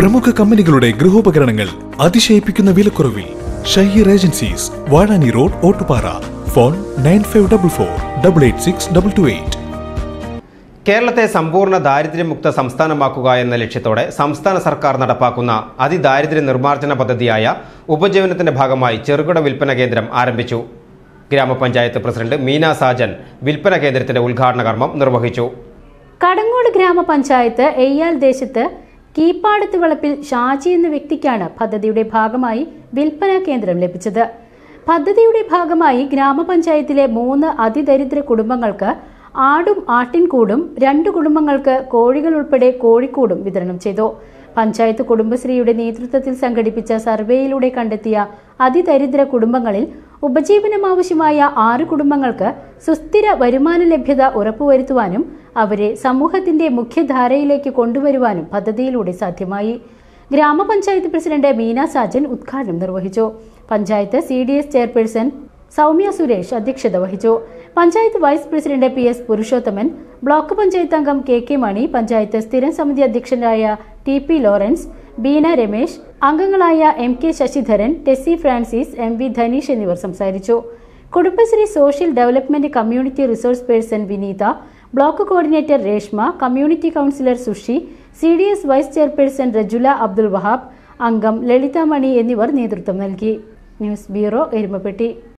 പ്രമുഖ കമ്പനികളുടെ ഗൃഹോപകരണങ്ങൾ അതിശയിപ്പിക്കുന്ന വിലക്കുറവിൽ Shaheer agencies Vazhani road Ottupara phone nine five double four double eight six double two eight കേരളത്തെ സമ്പൂർണ്ണ ദാരിദ്ര്യമുക്ത സംസ്ഥാനമാക്കുക എന്ന ലക്ഷ്യത്തോടെ സംസ്ഥാന സർക്കാർ നടപ്പാക്കുന്ന അതിദാരിദ്ര്യ നിർമ്മാർജ്ജന പദ്ധതിയായ ഉപജീവനത്തിന്റെ ഭാഗമായി ചെറുകിട വിൽപ്പന കേന്ദ്രം ആരംഭിച്ചു ഗ്രാമപഞ്ചായത്ത് പ്രസിഡന്റ് മീന സാജൻ വിൽപ്പന കേന്ദ്രത്തിന്റെ ഉദ്ഘാടന കർമ്മം നിർവഹിച്ചു കടങ്ങോട് ഗ്രാമപഞ്ചായത്ത് എയ്യാൽ ദേശത്ത് കീപ്പാടത്ത് വളപ്പിൽ ഷാജി എന്ന വ്യക്തിക്കാണ് പദ്ധതിയുടെ ഭാഗമായി വിൽപ്പന കേന്ദ്രം ലഭിച്ചത് പദ്ധതിയുടെ ഭാഗമായി ഗ്രാമപഞ്ചായത്തിലെ മൂന്ന് അതിദരിദ്ര കുടുംബങ്ങൾക്ക് ആടും ആട്ടിൻകൂടും രണ്ട് കുടുംബങ്ങൾക്ക് കോഴികൾ ഉൾപ്പെടെ കോഴിക്കൂടും വിതരണം ചെയ്തു പഞ്ചായത്ത് കുടുംബശ്രീയുടെ നേതൃത്വത്തിൽ സംഘടിപ്പിച്ച സർവേയിലൂടെ കണ്ടെത്തിയ അതിദരിദ്ര കുടുംബങ്ങളിൽ ഉപജീവനം ആവശ്യമായ ആറ് കുടുംബങ്ങൾക്ക് സുസ്ഥിര വരുമാന ലഭ്യത ഉറപ്പുവരുത്തുവാനും അവരെ സമൂഹത്തിന്റെ മുഖ്യധാരയിലേക്ക് കൊണ്ടുവരുവാനും പദ്ധതിയിലൂടെ സാധ്യമായി ഗ്രാമപഞ്ചായത്ത് പ്രസിഡന്റ് മീന സാജൻ ഉദ്ഘാടനം നിർവഹിച്ചു panchayat C D S chairperson Saumya Suresh അധ്യക്ഷത വഹിച്ചു panchayat vice president P S Purushothaman block panchayat അംഗം കെ കെ മണി പഞ്ചായത്ത് സ്ഥിരം സമിതി അധ്യക്ഷനായ T P Lawrence Beena Ramesh അംഗങ്ങളായ M K Sasidharan Tessy Francis M V Dhaneesh എന്നിവർ സംസാരിച്ചു Kudumbashree social development community resource person Vineetha block coordinator Reshma community councillor Sushi C D S vice chairperson Rajula Abdul Wahab അംഗം ലളിത മണി എന്നിവർ നേതൃത്വം നൽകി ന്യൂസ് ബ്യൂറോ എരുമപ്പെട്ടി